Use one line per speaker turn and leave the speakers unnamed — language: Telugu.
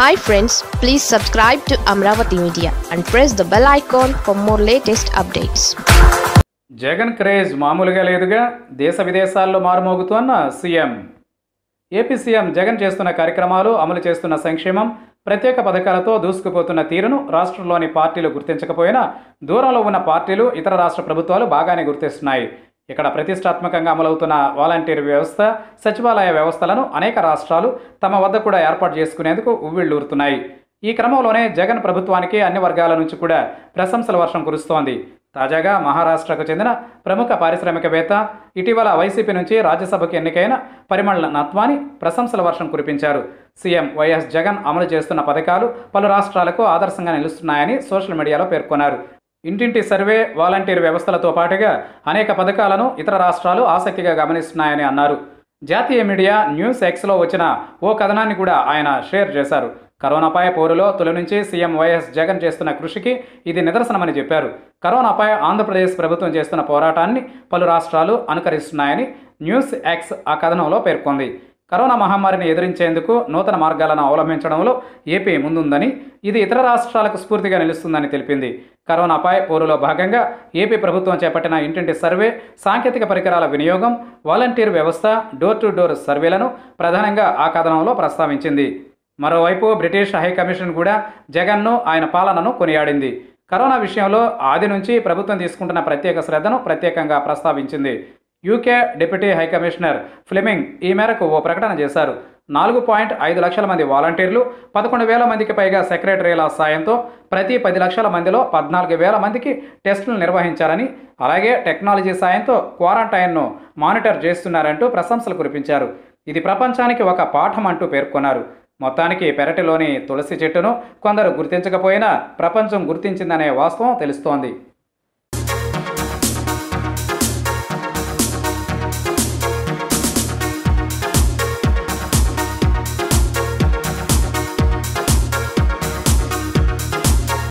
hi friends please subscribe to Amaravati media and press the bell icon for more latest updates
Jagan craze మామూలుగా లేదుగా దేశ విదేశాల్లో మారుమోగుతోన్న సీఎం ఏపీ సీఎం జగన్ చేస్తున్న కార్యక్రమాలు అమలు చేస్తున్న సంక్షేమం ప్రత్యేక పథకాలతో దూసుకుపోతున్న తీరును రాష్ట్రంలోని పార్టీలు గుర్తించకపోయినా దూరంలో ఉన్న పార్టీలు ఇతర రాష్ట్ర ప్రభుత్వాలు బాగానే గుర్తిస్తున్నాయి ఇక్కడ ప్రతిష్టాత్మకంగా అమలవుతున్న వాలంటీర్ వ్యవస్థ సచివాలయ వ్యవస్థలను అనేక రాష్ట్రాలు తమ వద్ద కూడా ఏర్పాటు చేసుకునేందుకు ఉవ్విళ్ళూరుతున్నాయి ఈ క్రమంలోనే జగన్ ప్రభుత్వానికి అన్ని వర్గాల నుంచి కూడా ప్రశంసల వర్షం కురుస్తోంది తాజాగా మహారాష్ట్రకు చెందిన ప్రముఖ పారిశ్రామికవేత్త ఇటీవల వైసీపీ నుంచి రాజ్యసభకు ఎన్నికైన పరిమళ నత్వాని ప్రశంసల వర్షం కురిపించారు సీఎం వైఎస్ జగన్ అమలు చేస్తున్న పథకాలు పలు రాష్ట్రాలకు ఆదర్శంగా నిలుస్తున్నాయని సోషల్ మీడియాలో పేర్కొన్నారు ఇంటింటి సర్వే వాలంటీర్ వ్యవస్థలతో పాటుగా అనేక పథకాలను ఇతర రాష్ట్రాలు ఆసక్తిగా గమనిస్తున్నాయని అన్నారు జాతీయ మీడియా న్యూస్ ఎక్స్లో వచ్చిన ఓ కథనాన్ని కూడా ఆయన షేర్ చేశారు కరోనాపై పోరులో తొలి నుంచి సీఎం వైఎస్ జగన్ చేస్తున్న కృషికి ఇది నిదర్శనమని చెప్పారు కరోనాపై ఆంధ్రప్రదేశ్ ప్రభుత్వం చేస్తున్న పోరాటాన్ని పలు రాష్ట్రాలు అనుకరిస్తున్నాయని న్యూస్ ఎక్స్ ఆ కథనంలో పేర్కొంది కరోనా మహమ్మారిని ఎదిరించేందుకు నూతన మార్గాలను అవలంబించడంలో ఏపీ ముందుందని ఇది ఇతర రాష్ట్రాలకు స్ఫూర్తిగా నిలుస్తుందని తెలిపింది కరోనాపై పోరులో భాగంగా ఏపీ ప్రభుత్వం చేపట్టిన ఇంటింటి సర్వే సాంకేతిక పరికరాల వినియోగం వాలంటీర్ వ్యవస్థ డోర్ టు డోర్ సర్వేలను ప్రధానంగా ఆ కథనంలో ప్రస్తావించింది మరోవైపు బ్రిటిష్ హైకమిషన్ కూడా జగన్ను ఆయన పాలనను కొనియాడింది కరోనా విషయంలో ఆది నుంచి ప్రభుత్వం తీసుకుంటున్న ప్రత్యేక శ్రద్ధను ప్రత్యేకంగా ప్రస్తావించింది యూకే డిప్యూటీ హైకమిషనర్ ఫ్లెమింగ్ ఈ మేరకు ఓ ప్రకటన చేశారు నాలుగు పాయింట్ ఐదు లక్షల మంది వాలంటీర్లు పదకొండు వేల మందికి పైగా సెక్రటరీల సాయంతో ప్రతి పది లక్షల మందిలో పద్నాలుగు వేల మందికి టెస్టులు నిర్వహించారని అలాగే టెక్నాలజీ సాయంతో క్వారంటైన్ను మానిటర్ చేస్తున్నారంటూ ప్రశంసలు కురిపించారు ఇది ప్రపంచానికి ఒక పాఠం అంటూ పేర్కొన్నారు మొత్తానికి పెరటిలోని తులసి చెట్టును కొందరు గుర్తించకపోయినా ప్రపంచం గుర్తించిందనే వాస్తవం తెలుస్తోంది